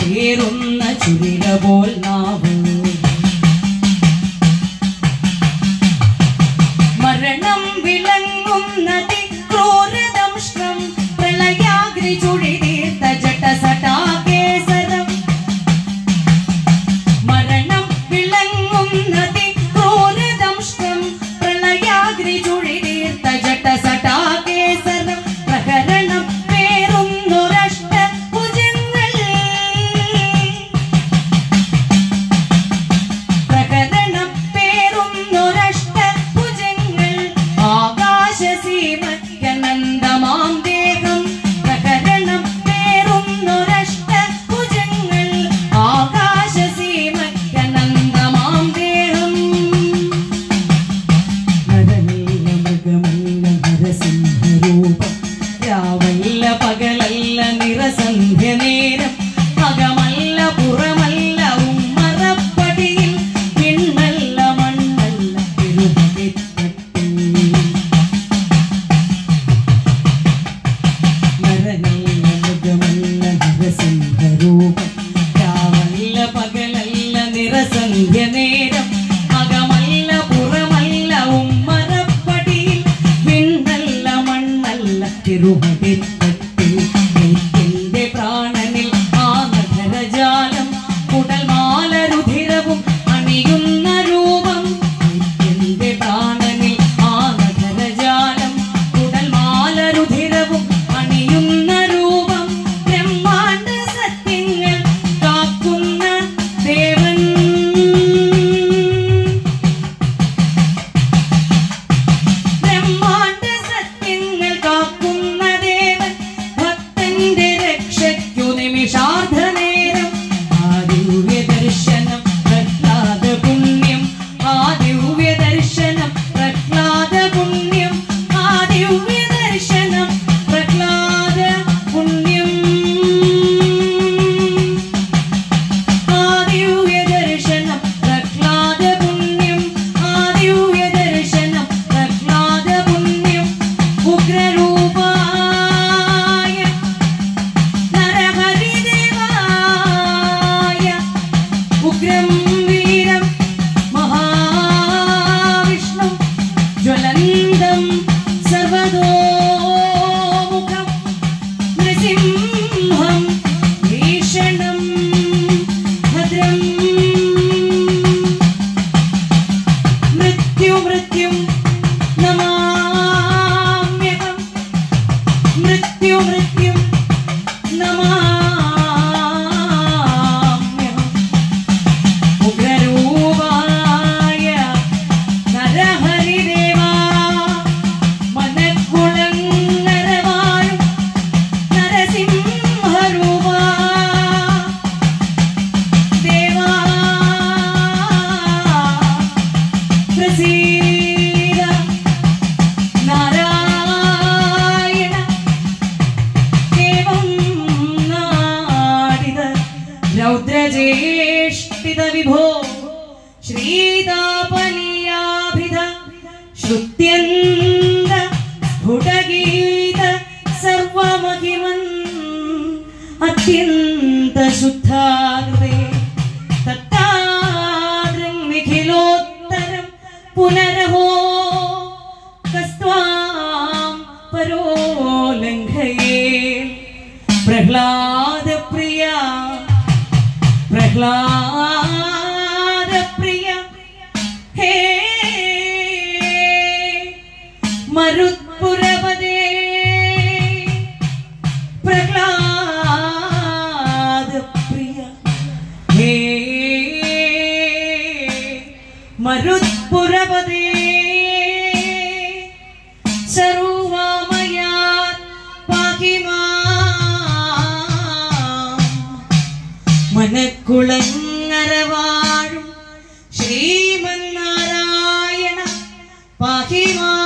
പേറുന്ന ചുരിക പോൽ നാവ് മരണം വിളങ്ങുന്നതി ക്രൂരദംഷ്ട്രം പ്രളയാഗ്നി ചുഴി തീർത്ത ജട്ടസടാകേസരം മരണം വിളങ്ങുന്നതി ക്രൂരദംഷ്ട്രം പ്രളയാഗ്നി ചുഴി തീർത്ത ജട്ടസടാകേസരം പ്രഹരണം പേറുന്നൊരഷ്ട ഭുജങ്ങൾ പ്രകടനം പേറുന്നൊരഷ്ടഭുജങ്ങൾ ആകാശസീമയ്ക്കനന്തമാം ദേഹം പ്രകടനം പേറുന്നൊരഷ്ടഭുജങ്ങൾ ആകാശസീമയ്ക്കനന്തമാം ദേഹം നരനീല മൃഗമല്ല നരസിംഹരൂപം രാവല്ല പകലല്ല നിറസന്ധ്യ നേരം അകമല്ല പുറമല്ല ഉമ്മറപ്പടിയിൽ പിന്നല്ല മണ്ണല്ല തിരുമതിത്തട്ടിൽ നരനീല മൃഗമല്ല നരസിംഹരൂപം രാവല്ല പകലല്ല നിറസന്ധ്യ നേരം അകമല്ല പുറമല്ല ഉമ്മറപ്പടിയിൽ പിന്നല്ല മണ്ണല്ല തിരുമതിത്തട്ടിൽ എന്റെ പ്രാണനിൽ ആ നഗരജാലം കുടൽമാലരുധിരവും അണിയുന്ന രൂപം എന്റെ പ്രാണനിൽ ആ നഗരജാലം കുടൽമാലരുധിരവും അണിയുന്ന രൂപം ബ്രഹ്മാണ്ട സത്യങ്ങൾ കാക്കുന്ന ദേവൻ ബ്രഹ്മാണ്ട സത്യങ്ങൾ കാക്കുന്ന ദേവൻ ഭക്തന്റെ രക്ഷയ്ക്കു നിമിഷാർദ്ധ നേരം ആ ദിവ്യ ദർശനം പ്രഹ്ലാദ പുണ്യം ആ ദിവ്യ ദർശനം പ്രഹ്ലാദ പുണ്യം ആ ദിവ്യ ദർശനം പ്രഹ്ലാദ പുണ്യം ആ ദിവ്യ ദർശനം പ്രഹ്ലാദ പുണ്യം ആ ദിവ്യ ദർശനം പ്രഹ്ലാദ പുണ്യം ഉഗ്രരൂപായ നരഹരിദേവായ ഉഗ്രം വീരം മഹാവിഷ്ണു ജ്വലന്തം സർവതോമുഖം നൃസിംഹം ഭീഷണം ഭദ്രം മൃത്യു മൃത്യും നമാമ്യഹം മൃത്യു മൃത്യും നമാമ്യഹം ഉഗ്രരൂപായ നരഹരിദേവാ മനക്കുളങ്ങരവാഴും നരസിംഹരൂപാ ദേവാ പ്രസീദ നാരായണ ദേവം നാടിത രൗദ്രജേഷ്ഠിത വിഭോ ശ്രീതാപനീയാഭിധ ശ്രുത്യന്ത സ്ഫുടഗീത സർവമഹിമൻ അത്യന്ത ശുദ്ധാകൃതേ തത്താദ്രം നിഖിലോത്തരം പുനരഹോ കസ്ത്വാം പരോ ലംഘയേ പ്രഹ്ലാദ പ്രിയ പ്രഹ്ലാദ പ്രിയ ഹേ മരുത്പുരപദേ പ്രഹ്ലാദ പ്രിയ ഹേ മരുത്പുരപദേ സർവമയാത് പാഹി മാം മനക്കുളങ്ങര വാഴും ശ്രീമന്നാരായണ പാഹിമാ